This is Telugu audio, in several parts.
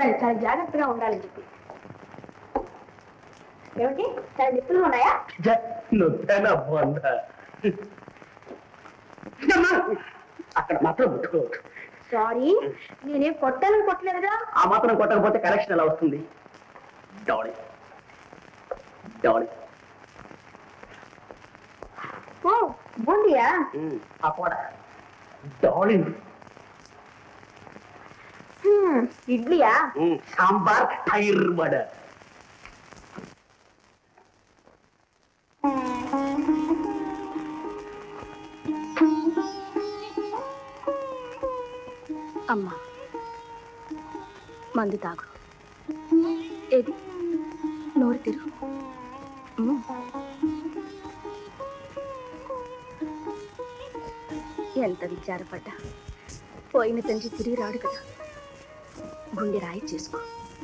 చెప్పాను చాలా జాగ్రత్తగా ఉండాలని చెప్పి ఏమిటి చాలా నిప్పులు ఉన్నాయా నొప్పానా బాగుందా అక్కడ మాత్రం ముట్టుకోవచ్చు సారీ నేనేం కొట్టాలని కొట్టలేదుగా ఆ మాత్రం కొట్టకపోతే కరెక్షన్ ఎలా వస్తుంది డాడీ డాడీ ఓ బూందియా ఆ కూడా డాడీ హ్మ్, ఇడ్లీయా సాంబార్ టైర్ వడ అమ్మా మందు తాగు ఏది నోరు తిరుగు మ్మ్. ఎంత విచారపడ్డా పోయిన తండ్రి తిరిగి రాడు కదా గుండె రాయి చేసుకో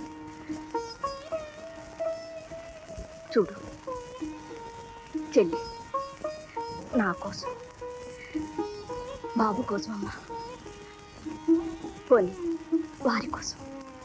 చూడు చెల్లి నా కోసం బాబు కోసం అమ్మా పోనీ వారి కోసం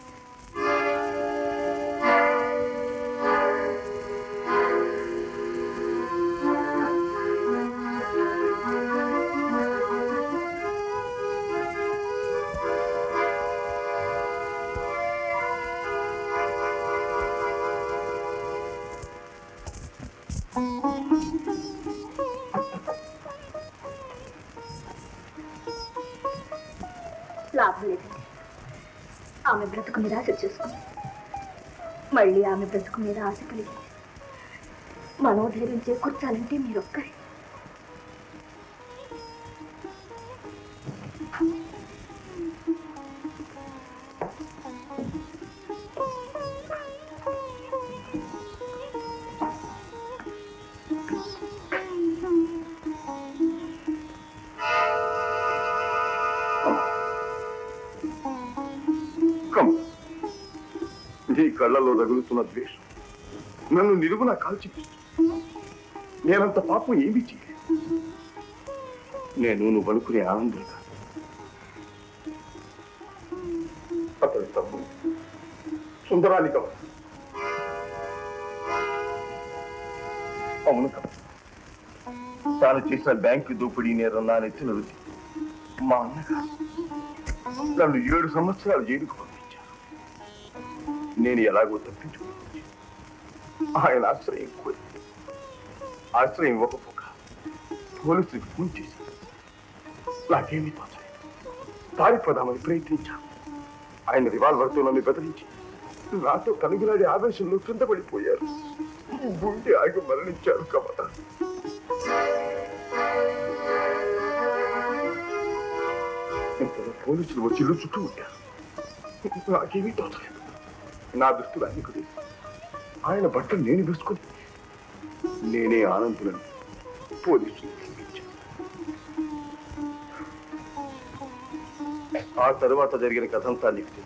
లాభం లేదండి ఆమె బ్రతుకు మీద ఆశ చేసుకుంది మళ్ళీ ఆమె బ్రతుకు మీద ఆశ కలిగింది మనోధైర్యం చేకూర్చాలంటే మీరొక్కరే కమ్ నీ కళ్ళలో రగులుతున్న ద్వేషం నన్ను నిలువున కాల్చి నేనంత పాపం ఏమీ చేయలేదు నేను నువ్వు అనుకునే ఆనందం కాదు అతని తప్పు సుందరాన్ని కమ అవును కమ తాను చేసిన బ్యాంకు దోపిడీ నేరం నా నెత్తిన రుచి మా అన్నగారు నన్ను ఏడు సంవత్సరాలు జైలుకు పంపించారు నేను ఎలాగో తప్పించుకోవచ్చు ఆయన ఆశ్రయం కోరి ఆశ్రయం ఇవ్వకపోక పోలీసులకు ఫోన్ చేసి నాకేమీ తోచలేదు పారిపోదామని ప్రయత్నించాను ఆయన రివాల్వర్తో నన్ను బెదిరించి నాతో కనుగొలాడే ఆవేశంలో కింద పడిపోయారు గుండె ఆగి మరణించారు కమల ఇంతలో పోలీసులు వచ్చి ఇల్లు చుట్టూ ఉంటారు నాకేమీ తోచలేదు నా దృష్టిలో ఆయనకు తెలుసు ఆయన బట్టలు నేను వేసుకుని నేనే ఆనందులను పోలీసులు పంపించాను ఆ తరువాత జరిగిన కథంతా నీకు తెలుసు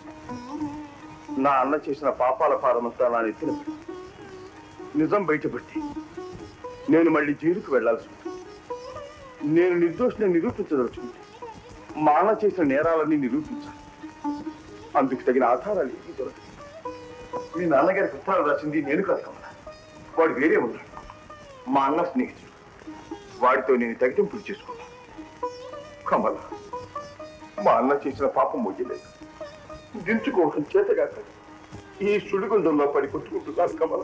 నా అన్న చేసిన పాపాల భారమంతా నా నెత్తిన పడి నిజం బయటపెట్టి నేను మళ్ళీ జైలుకు వెళ్లాల్సి ఉంటుంది నేను నిర్దోషిని నిరూపించదలుచుకుంటే మా అన్న చేసిన నేరాలన్నీ నిరూపించాలి అందుకు తగిన ఆధారాలు ఏమీ దొరకదు మీ నాన్నగారికి ఉత్తరాలు రాసింది నేను కాదు కమలా వాడు వేరే ఉన్నాడు మా అన్న స్నేహితుడు వాడితో నేను తగ్గింపులు చేసుకున్నాను కమల మా అన్న చేసిన పాపం మొయ్యలేదు దించుకోవడం చేతగాక ఈ సుడిగుండంలో పడి కొట్టుకుంటున్నాను కమల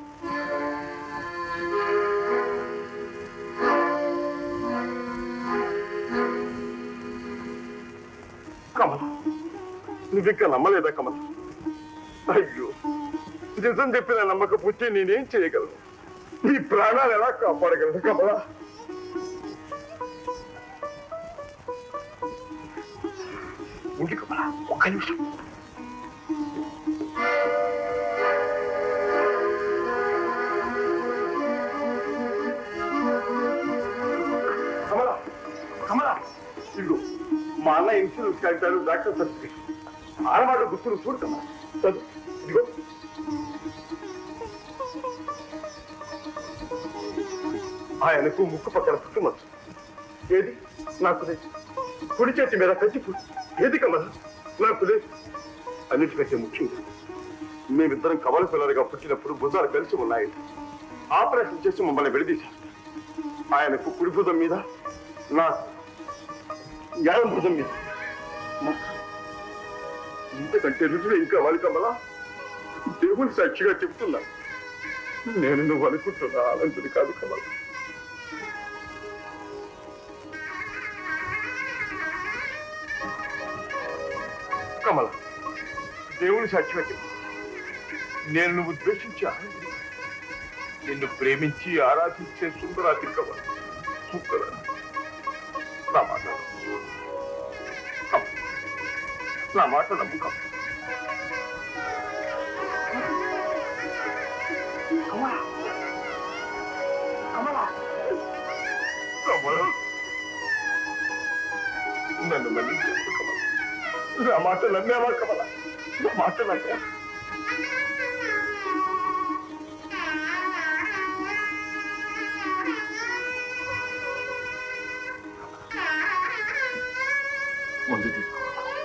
కమల నువ్విక్క నమ్మలేదా కమల అయ్యో నిజం చెప్పిన నమ్మకపోతే నేనేం చేయగలను నీ ప్రాణాలు ఎలా కాపాడగలను కమలా ఉండి కమలా ఒక్క నిమిషం కమలా కమలా ఇదిగో మా అన్న ఇన్సూరెన్స్ కాగితాలు డాక్టర్ సర్టిఫికేట్ ఆడవాళ్ళ గుర్తులు చూడు కమలా చదువు ఇదిగో ఆయనకు ముక్కు పక్కన పుట్టుమచ్చు ఏది నాకు లేదు కుడి చేతి మీద కత్తి పుట్టు ఏది కమల నాకు లేదు అన్నిటికంటే ముఖ్యంగా మేమిద్దరం కవల పిల్లలుగా పుట్టినప్పుడు భుజాలు కలిసి ఉన్నాయి ఆపరేషన్ చేసి మమ్మల్ని విడదీశారు ఆయనకు కుడి భుజం మీద నాకు ఎడం భుజం మీద మొక్క. ఇంతకంటే రుజువు ఇంకా వాళ్ళు కమలా దేవుని సాక్షిగా చెప్తున్నా నేను నువ్వు అనుకుంటున్నా అనంతుని కాదు కమల కమల దేవుని సాక్షిగా చెప్పు నేను నువ్వు ద్వేషించి ఆనందించి నిన్ను ప్రేమించి ఆరాధించే సుందరాతి కమల సుందర నా మాట కమల. నా మాట నమ్ము కమల. కమల నన్ను మళ్ళీ చెప్పు కమల నా మాట నమ్మేవా కమల నా మాట నమ్మేవా ముందు తీసుకో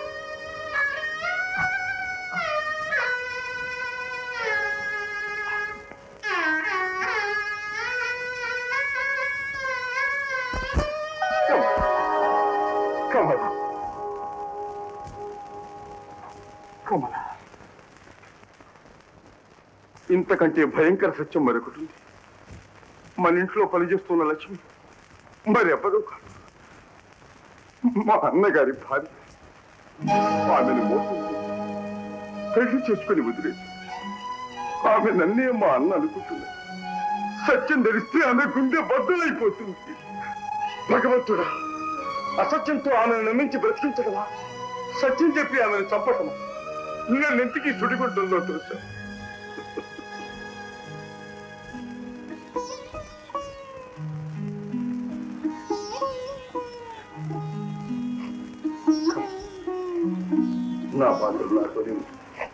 కమల కమల ఇంతకంటే భయంకర సత్యం మరొకటి ఉంది మన ఇంట్లో పనిచేస్తున్న లక్ష్మి మరి ఎవ్వరూ కాదు మా అన్నగారి భార్య ఆమెను మోసం చేసి పెళ్లి చేసుకుని వదిలేదు ఆమె నన్నే మా అన్న అనుకుంటున్నాడు సత్యం ధరిస్తే ఆమె గుండె బద్దలైపోతుంది భగవంతుడా అసత్యంతో ఆమెను నమ్మించి బ్రతికించగలా సత్యం చెప్పి ఆమెను చంపటమా నేను ఎంతకి సుడిగుంటుందో తెలుసా నా బాధలు నాతోనే ఉంది.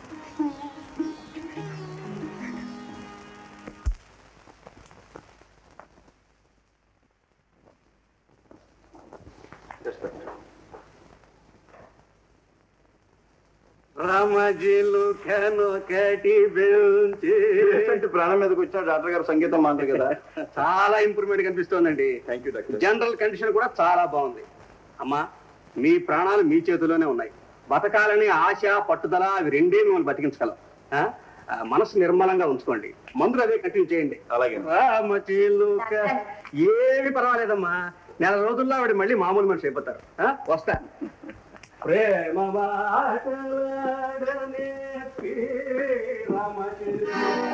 రామజీలు కనొకటి బెంచి పేషెంట్ ప్రాణం మీదకి వచ్చిన డాక్టర్ గారు సంగీతం మాట్లాడు కదా చాలా ఇంప్రూవ్మెంట్ కనిపిస్తోందండి thank you doctor general condition కూడా చాలా బాగుంది అమ్మా మీ ప్రాణాలు మీ చేతిలోనే ఉన్నాయి బతకాలని ఆశ పట్టుదల అవి రెండే మిమ్మల్ని బతికించగలం ఆ? ఆ, మనసు నిర్మలంగా ఉంచుకోండి మందులు అదే కంటిన్యూ చేయండి అలాగే రామచిలుక ఏమి పర్వాలేదమ్మా నెల రోజుల్లో ఆవిడ మళ్ళీ మామూలు మనిషి అయిపోతారు ఆ? వస్తా ప్రేమ మాటలాడనే రామచిలుక.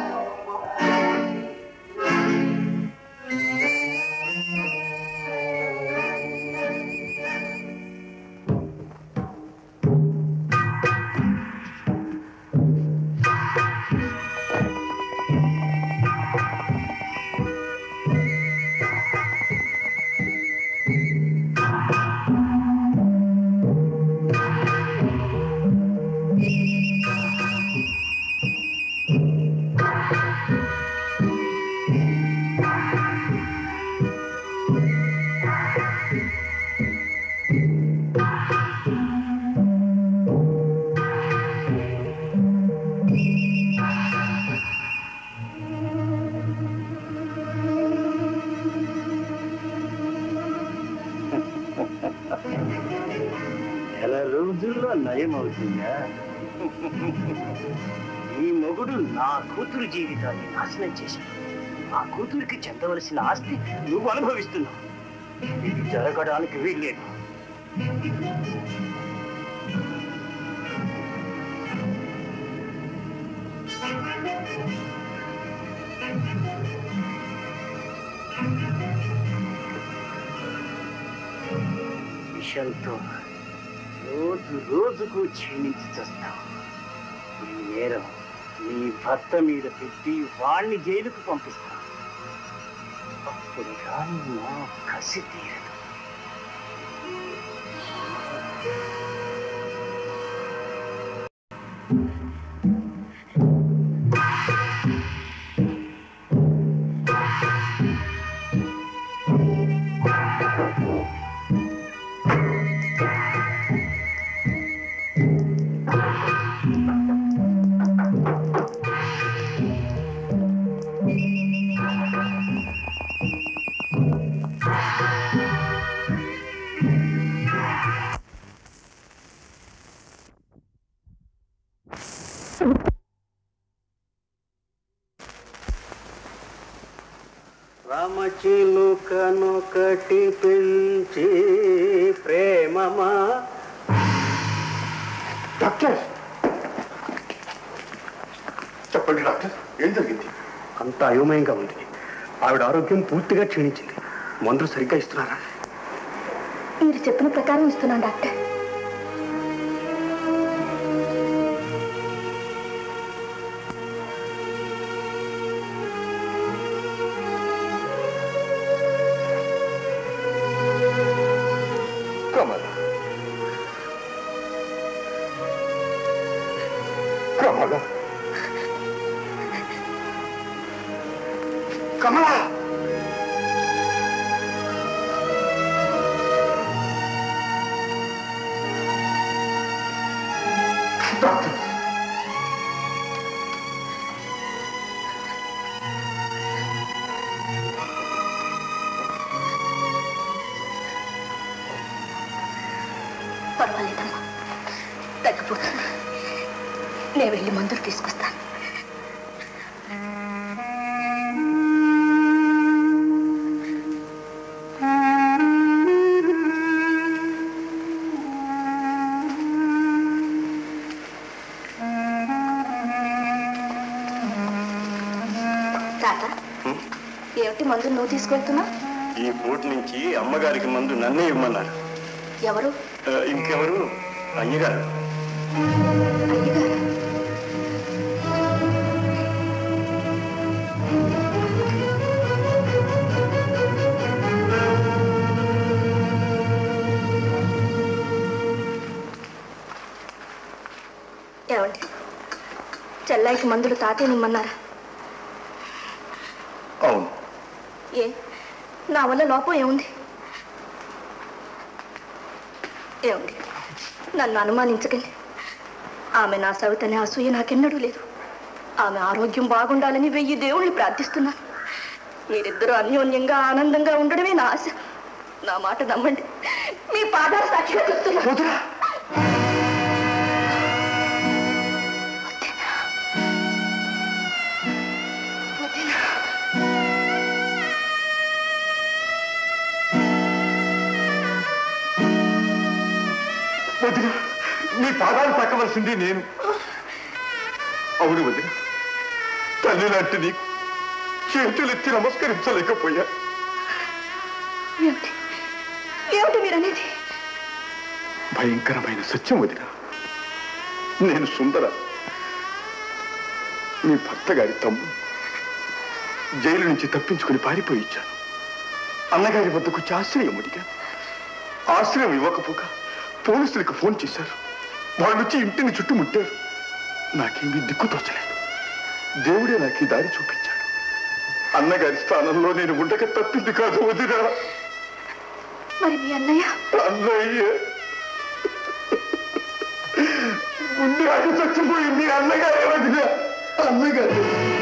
నెల రోజుల్లో నయం అవుతుందా ఈ మొగుడు నా కూతురు జీవితాన్ని నాశనం చేశాడు ఆ కూతురికి చెందవలసిన ఆస్తి నువ్వు అనుభవిస్తున్నావు ఇది జరగడానికి వీల్లేదు విషంతో రోజు రోజుకు క్షీణించి చేస్తావు ఈ నేరం నీ భర్త మీద పెట్టి వాణ్ణి జైలుకు పంపిస్తావు అప్పుడు కానీ నా కసి తీరదు ఆ చుక్కనొకటి పెంచి ప్రేమమా డాక్టర్ చెప్పండి డాక్టర్ ఏం జరిగింది అంత అయోమయంగా ఉంది ఆవిడ ఆరోగ్యం పూర్తిగా క్షీణించింది మందులు సరిగ్గా ఇస్తున్నారా మీరు చెప్పిన ప్రకారం ఇస్తున్నాను డాక్టర్ కమల కమల కమల డాక్టర్ పర్వాలేదమ్మా తగ్గిపోతుంది నేను వెళ్ళి మందులు తీసుకొస్తాను తాత ఏమిటి మందులు నువ్వు తీసుకెళ్తున్నా ఈ పూట నుంచి అమ్మగారికి మందు నన్నే ఇవ్వమన్నారు ఎవరు ఆ, ఇంకెవరు అయ్యగారు అయ్యగారు ఏమండి చెల్లాయికి మందులు తాతే నిమ్మన్నారా అవును ఏ నా వల్ల లోపం ఏముంది ఏముంది నన్ను అనుమానించకండి ఆమె నా సవితని అసూయ నాకెన్నడూ లేదు ఆమె ఆరోగ్యం బాగుండాలని వెయ్యి దేవుణ్ణి ప్రార్థిస్తున్నాను మీరిద్దరూ అన్యోన్యంగా ఆనందంగా ఉండడమే నా ఆశ నా మాట నమ్మండి మీ పాదాలు సాక్షిగా చెప్తున్నా వదినా వదినా. వదిన మీ పాదాలు పక్కవలసింది నేను అవును వదిన తల్లి లాంటి నీకు చేతులెత్తి నమస్కరించలేకపోయా ఏమిటి ఏమిటి మీరనేది భయంకరమైన సత్యం వదిన నేను సుందర మీ భర్త గారి తమ్ముడు జైలు నుంచి తప్పించుకుని పారిపోయి ఇచ్చాను అన్నగారి వద్దకు వచ్చి ఆశ్రయం అడిగాను ఆశ్రయం ఇవ్వకపోగా పోలీసులకు ఫోన్ చేశారు వాళ్ళు వచ్చి ఇంటిని చుట్టుముట్టారు నాకేమీ దిక్కు తోచలేదు దేవుడే నాకు ఈ దారి చూపించాడు అన్నగారి స్థానంలో నేను ఉండక తప్పింది కాదు వదినా మరి మీ అన్నయ్య అన్నయ్య గుండె ఆగి చచ్చిపోయింది అన్నగారే వదిన అన్నగారు